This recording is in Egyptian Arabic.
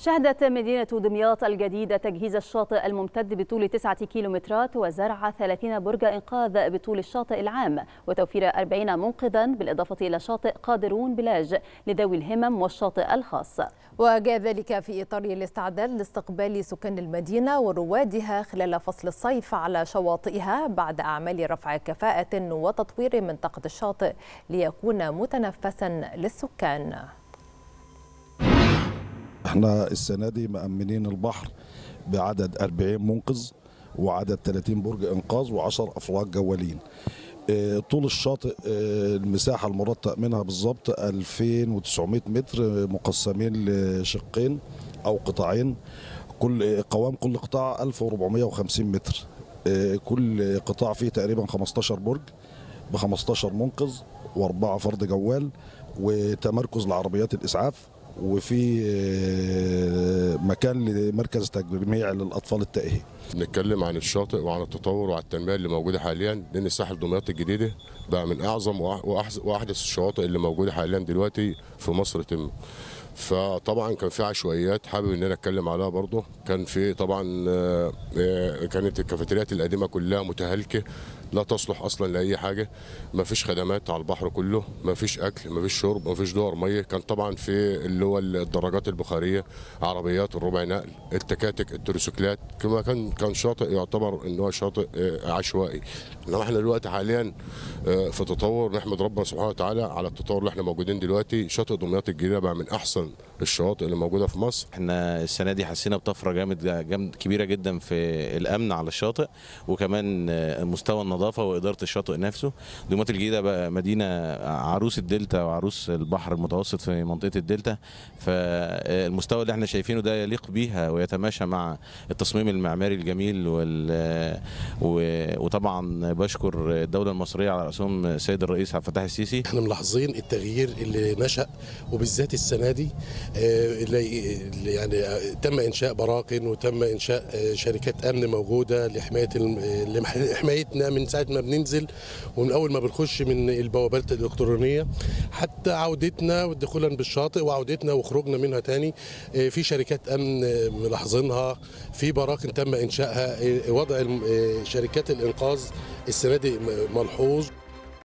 شهدت مدينة دمياط الجديدة تجهيز الشاطئ الممتد بطول 9 كيلومترات وزرع 30 برج إنقاذ بطول الشاطئ العام وتوفير 40 منقذا بالإضافة إلى شاطئ قادرون بلاج لذوي الهمم والشاطئ الخاص وجاء ذلك في إطار الاستعداد لاستقبال سكان المدينة وروادها خلال فصل الصيف على شواطئها بعد أعمال رفع كفاءة وتطوير منطقة الشاطئ ليكون متنفسا للسكان احنا السنه دي مأمنين البحر بعدد 40 منقذ وعدد 30 برج انقاذ و10 افراج جوالين اه طول الشاطئ اه المساحه المراد تامينها بالظبط 2900 متر مقسمين لشقين او قطاعين كل قوام كل قطاع 1450 متر اه كل قطاع فيه تقريبا 15 برج ب 15 منقذ واربعه فرد جوال وتمركز لعربيات الاسعاف وفي مكان لمركز تجميع للاطفال التائهين. نتكلم عن الشاطئ وعن التطور وعن التنميه اللي موجوده حاليا لان ساحل دمياط الجديده بقى من اعظم واحدث الشواطئ اللي موجوده حاليا دلوقتي في مصر تم. فطبعا كان في عشوائيات حابب ان انا اتكلم عليها برضه كان في طبعا كانت الكافيتريات القديمه كلها متهالكه لا تصلح اصلا لاي حاجه ما فيش خدمات على البحر كله ما فيش اكل ما فيش شرب ما فيش دور ميه كان طبعا في اللي هو الدراجات البخاريه عربيات الربع نقل التكاتك التروسيكلات كما كان كان شاطئ يعتبر ان هو شاطئ عشوائي انما احنا دلوقتي حاليا في تطور نحمد ربنا سبحانه وتعالى على التطور اللي احنا موجودين دلوقتي شاطئ دمياط الجديده بقى من احسن الشواطئ اللي موجوده في مصر احنا السنه دي حسينا بطفره جامد جامد كبيره جدا في الامن على الشاطئ وكمان مستوى النظافه واداره الشاطئ نفسه دمياط الجديده بقى مدينه عروس الدلتا وعروس البحر المتوسط في منطقه الدلتا فالمستوى اللي احنا شايفينه ده يليق بيها ويتماشى مع التصميم المعماري الجميل وال... وطبعا بشكر الدوله المصريه على راسهم السيد الرئيس عبد الفتاح السيسي احنا ملاحظين التغيير اللي نشا وبالذات السنه دي اللي يعني تم انشاء براكن وتم انشاء شركات امن موجوده لحمايه لحمايتنا من ساعه ما بننزل ومن اول ما بنخش من البوابات الالكترونيه حتى عودتنا ودخولا بالشاطئ وعودتنا وخروجنا منها تاني في شركات امن ملاحظينها في براكن تم انشائها وضع شركات الانقاذ السنه دي ملحوظ